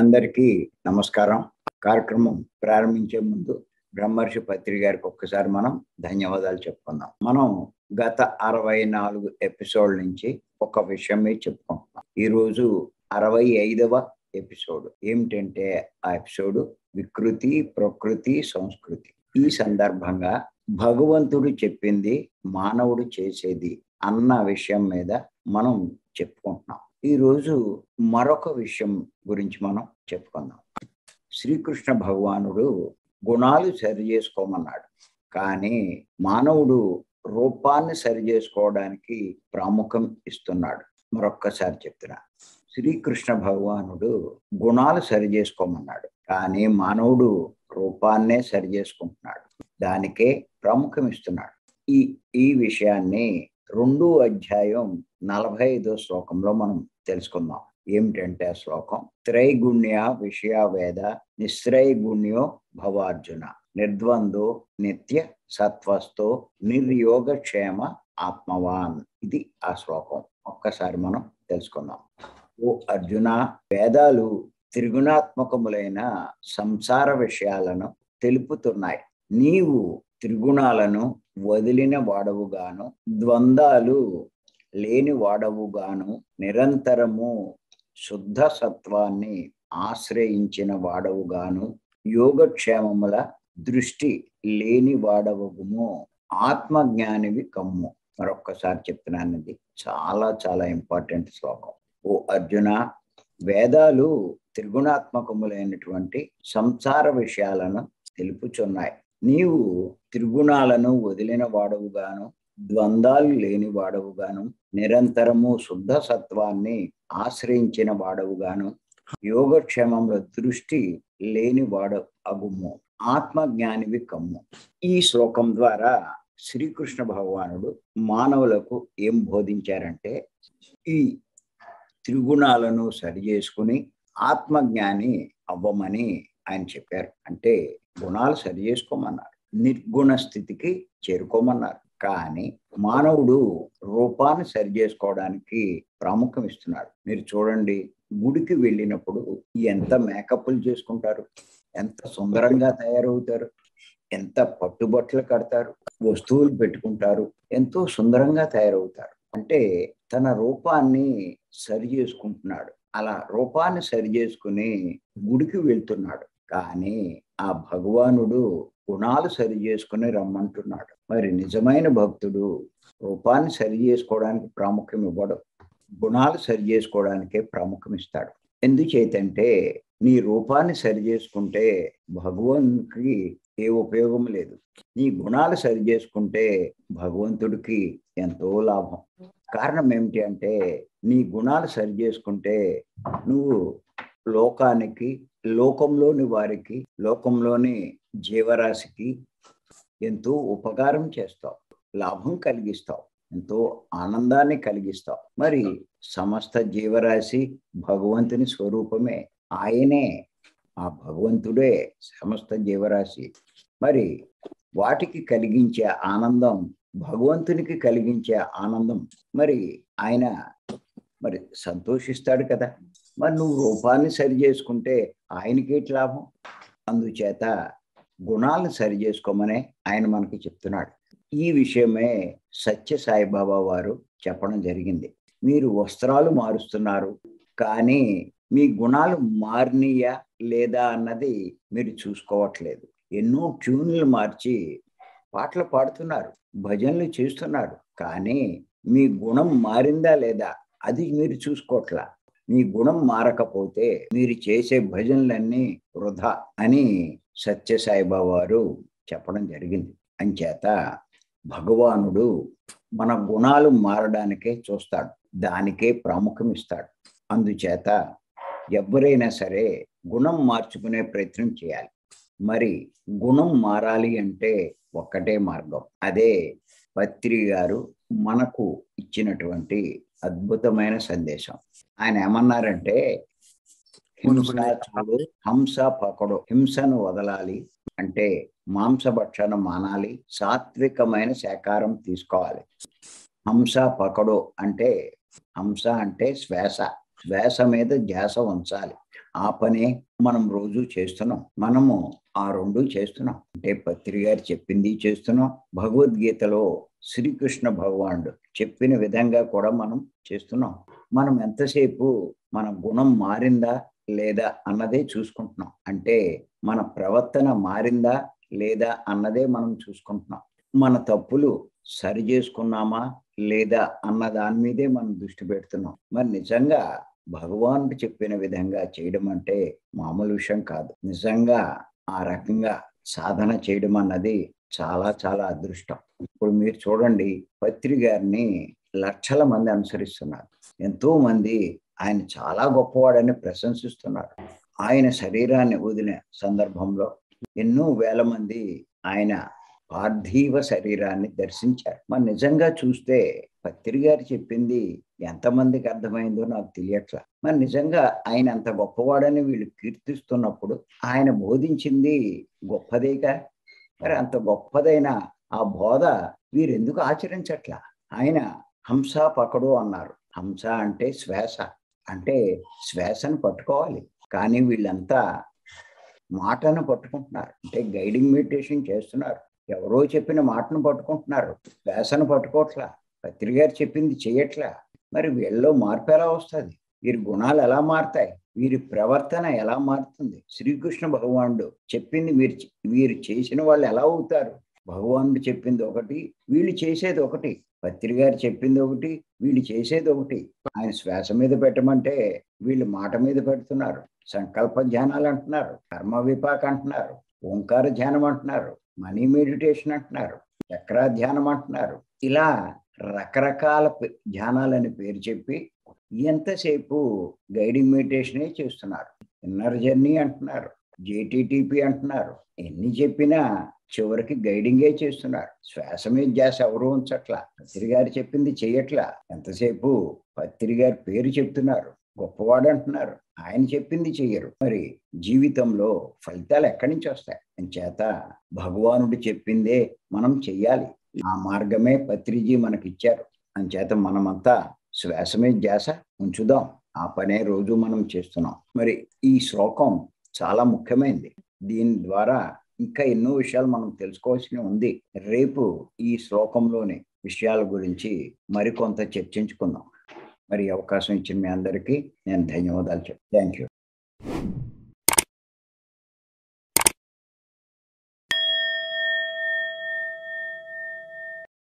అందరికీ నమస్కారం కార్యక్రమం ప్రారంభించే ముందు బ్రహ్మర్షి పత్రి గారికి ఒక్కసారి మనం ధన్యవాదాలు చెప్పుకుందాం మనం గత అరవై నాలుగు ఎపిసోడ్ నుంచి ఒక విషయమే చెప్పుకుంటున్నాం ఈరోజు అరవై ఐదవ ఎపిసోడ్ ఏమిటంటే ఆ ఎపిసోడ్ వికృతి ప్రకృతి సంస్కృతి ఈ సందర్భంగా భగవంతుడు చెప్పింది మానవుడు చేసేది అన్న విషయం మీద మనం చెప్పుకుంటున్నాం ఈ రోజు మరొక విషయం గురించి మనం చెప్పుకుందాం శ్రీకృష్ణ భగవానుడు గుణాలు సరి చేసుకోమన్నాడు కానీ మానవుడు రూపాన్ని సరి చేసుకోవడానికి ప్రాముఖ్యం ఇస్తున్నాడు మరొక్కసారి చెప్తున్నా శ్రీకృష్ణ భగవానుడు గుణాలు సరి చేసుకోమన్నాడు కానీ మానవుడు రూపాన్నే సరి చేసుకుంటున్నాడు దానికే ప్రాముఖ్యం ఇస్తున్నాడు ఈ ఈ విషయాన్ని రెండు అధ్యాయం నలభై ఐదో శ్లోకంలో మనం తెలుసుకుందాం ఏమిటంటే ఆ శ్లోకం త్రైగుణ్య విషయ వేద నిశ్రైగుణ్యో భవార్జున నిర్ద్వందో నిత్య సత్వస్తో నిర్యోగక్షేమ ఆత్మవాన్ ఇది ఆ శ్లోకం ఒక్కసారి మనం తెలుసుకుందాం ఓ అర్జున వేదాలు త్రిగుణాత్మకములైన సంసార విషయాలను తెలుపుతున్నాయి నీవు త్రిగుణాలను వదిలిన వాడవుగాను ద్వంద్వాలు లేని వాడవుగాను నిరంతరము శుద్ధ సత్వాన్ని ఆశ్రయించిన వాడవుగాను యోగక్షేమముల దృష్టి లేని వాడవగుము ఆత్మజ్ఞానివి కమ్ము మరొక్కసారి చెప్తున్నాను ఇది చాలా చాలా ఇంపార్టెంట్ శ్లోకం ఓ అర్జున వేదాలు త్రిగుణాత్మకములైనటువంటి సంసార విషయాలను తెలుపుచున్నాయి నీవు త్రిగుణాలను వదిలిన వాడవుగాను ద్వంద్వాలు లేని వాడవుగాను నిరంతరము శుద్ధ సత్వాన్ని ఆశ్రయించిన వాడవుగాను యోగక్షేమంలో దృష్టి లేని వాడ అగుము ఆత్మజ్ఞానివి కమ్ము ఈ శ్లోకం ద్వారా శ్రీకృష్ణ భగవానుడు మానవులకు ఏం బోధించారంటే ఈ త్రిగుణాలను సరి చేసుకుని ఆత్మజ్ఞాని అవ్వమని ఆయన చెప్పారు అంటే గుణాలు సరి చేసుకోమన్నారు నిర్గుణ స్థితికి చేరుకోమన్నారు కానీ మానవుడు రూపాన్ని సరి చేసుకోవడానికి ప్రాముఖ్యం ఇస్తున్నాడు మీరు చూడండి గుడికి వెళ్ళినప్పుడు ఎంత మేకప్లు చేసుకుంటారు ఎంత సుందరంగా తయారవుతారు ఎంత పట్టుబట్టలు కడతారు వస్తువులు పెట్టుకుంటారు ఎంతో సుందరంగా తయారవుతారు అంటే తన రూపాన్ని సరి చేసుకుంటున్నాడు అలా రూపాన్ని సరి చేసుకుని గుడికి వెళ్తున్నాడు కానీ ఆ భగవానుడు గుణాలు సరి చేసుకుని రమ్మంటున్నాడు మరి నిజమైన భక్తుడు రూపాన్ని సరి చేసుకోవడానికి ప్రాముఖ్యం ఇవ్వడు గుణాలు సరి చేసుకోవడానికే ప్రాముఖ్యం ఇస్తాడు ఎందుచేతంటే నీ రూపాన్ని సరి చేసుకుంటే భగవానికి ఏ ఉపయోగం లేదు నీ గుణాలు సరి చేసుకుంటే భగవంతుడికి ఎంతో లాభం కారణం ఏమిటి అంటే నీ గుణాలు సరి చేసుకుంటే నువ్వు లోకానికి లోకంలోని వారికి లోకంలోని జీవరాశికి ఎంతో ఉపకారం చేస్తావు లాభం కలిగిస్తావు ఎంతో ఆనందాన్ని కలిగిస్తావు మరి సమస్త జీవరాశి భగవంతుని స్వరూపమే ఆయనే ఆ భగవంతుడే సమస్త జీవరాశి మరి వాటికి కలిగించే ఆనందం భగవంతునికి కలిగించే ఆనందం మరి ఆయన మరి సంతోషిస్తాడు కదా మరి నువ్వు రూపాన్ని సరి చేసుకుంటే ఆయనకేటి లాభం అందుచేత గుణాలను సరి చేసుకోమనే ఆయన మనకి చెప్తున్నాడు ఈ విషయమే సత్య సాయిబాబా వారు చెప్పడం జరిగింది మీరు వస్త్రాలు మారుస్తున్నారు కానీ మీ గుణాలు మారినయా లేదా అన్నది మీరు చూసుకోవట్లేదు ఎన్నో ట్యూన్లు మార్చి పాటలు పాడుతున్నారు భజనలు చేస్తున్నారు కానీ మీ గుణం మారిందా లేదా అది మీరు చూసుకోవట్లా మీ గుణం మారకపోతే మీరు చేసే భజనలన్నీ వృధా అని సత్యసాయిబాబా వారు చెప్పడం జరిగింది అంచేత భగవానుడు మన గుణాలు మారడానికే చూస్తాడు దానికే ప్రాముఖ్యం ఇస్తాడు అందుచేత ఎవరైనా సరే గుణం మార్చుకునే ప్రయత్నం చేయాలి మరి గుణం మారాలి అంటే ఒక్కటే మార్గం అదే పత్రి గారు మనకు ఇచ్చినటువంటి అద్భుతమైన సందేశం ఆయన ఏమన్నారంటే హింస చూడు హంస పకడు హింసను వదలాలి అంటే మాంసభక్షణ మానాలి సాత్వికమైన శాకారం తీసుకోవాలి హంస పకడు అంటే హంస అంటే శ్వాస శ్వాస మీద ధ్యాస ఉంచాలి ఆ పనే మనం రోజు చేస్తున్నాం మనము ఆ రెండు చేస్తున్నాం అంటే పత్రి గారు చెప్పింది చేస్తున్నాం భగవద్గీతలో శ్రీకృష్ణ భగవానుడు చెప్పిన విధంగా కూడా మనం చేస్తున్నాం మనం ఎంతసేపు మన గుణం మారిందా లేదా అన్నదే చూసుకుంటున్నాం అంటే మన ప్రవర్తన మారిందా లేదా అన్నదే మనం చూసుకుంటున్నాం మన తప్పులు సరి చేసుకున్నామా లేదా అన్న దాని మీదే మనం దృష్టి పెడుతున్నాం మరి నిజంగా భగవానుడు చెప్పిన విధంగా చేయడం అంటే మామూలు విషయం కాదు నిజంగా ఆ రకంగా సాధన చేయడం అన్నది చాలా చాలా అదృష్టం ఇప్పుడు మీరు చూడండి పత్రి గారిని లక్షల మంది అనుసరిస్తున్నారు ఎంతో మంది ఆయన చాలా గొప్పవాడని ప్రశంసిస్తున్నారు ఆయన శరీరాన్ని వదిలిన సందర్భంలో ఎన్నో వేల మంది ఆయన పార్థివ శరీరాన్ని దర్శించారు మరి నిజంగా చూస్తే పత్రి గారు చెప్పింది ఎంతమందికి అర్థమైందో నాకు తెలియట్లా మరి నిజంగా ఆయన అంత గొప్పవాడని వీళ్ళు కీర్తిస్తున్నప్పుడు ఆయన బోధించింది గొప్పదేగా మరి అంత గొప్పదైన ఆ బోధ వీరెందుకు ఆచరించట్లా ఆయన హంస పకడు అన్నారు హంస అంటే శ్వాస అంటే శ్వాసను పట్టుకోవాలి కానీ వీళ్ళంతా మాటను పట్టుకుంటున్నారు అంటే గైడింగ్ మెడిటేషన్ చేస్తున్నారు ఎవరో చెప్పిన మాటను పట్టుకుంటున్నారు శ్వాసను పట్టుకోవట్లా పత్రి గారు చెప్పింది చేయట్లా మరి వీళ్ళలో మార్పు ఎలా వస్తుంది వీరి గుణాలు ఎలా మారుతాయి వీరి ప్రవర్తన ఎలా మారుతుంది శ్రీకృష్ణ భగవానుడు చెప్పింది మీరు వీరు చేసిన వాళ్ళు ఎలా అవుతారు భగవానుడు చెప్పింది ఒకటి వీళ్ళు చేసేది ఒకటి పత్రి గారు చెప్పింది ఒకటి వీళ్ళు చేసేది ఒకటి ఆయన శ్వాస మీద పెట్టమంటే వీళ్ళు మాట మీద పెడుతున్నారు సంకల్ప ధ్యానాలు అంటున్నారు కర్మ విపాక అంటున్నారు ఓంకార ధ్యానం అంటున్నారు మనీ మెడిటేషన్ అంటున్నారు చక్ర ధ్యానం అంటున్నారు ఇలా రకరకాల ధ్యానాలని పేరు చెప్పి ఎంతసేపు గైడింగ్ మెడిటేషనే చేస్తున్నారు ఇన్నర్ జర్నీ అంటున్నారు జేటీటీపీ అంటున్నారు ఎన్ని చెప్పినా చివరికి గైడింగే చేస్తున్నారు శ్వాస మీద ధ్యాస ఎవరు ఉంచట్లా పత్రి గారు చెప్పింది చెయ్యట్లా ఎంతసేపు పత్రి గారి పేరు చెప్తున్నారు గొప్పవాడు అంటున్నారు ఆయన చెప్పింది చెయ్యరు మరి జీవితంలో ఫలితాలు ఎక్కడి నుంచి వస్తాయి చేత భగవానుడు చెప్పిందే మనం చెయ్యాలి ఆ మార్గమే పత్రిజీ మనకిచ్చారు అంచేత మనమంతా శ్వాస మీద ధ్యాస ఉంచుదాం ఆ పనే రోజు మనం చేస్తున్నాం మరి ఈ శ్లోకం చాలా ముఖ్యమైనది దీని ద్వారా ఇంకా ఎన్నో విషయాలు మనం తెలుసుకోవాల్సి ఉంది రేపు ఈ శ్లోకంలోని విషయాల గురించి మరికొంత చర్చించుకుందాం మరి అవకాశం ఇచ్చిన మీ అందరికీ నేను ధన్యవాదాలు చెప్తాను థ్యాంక్ యూ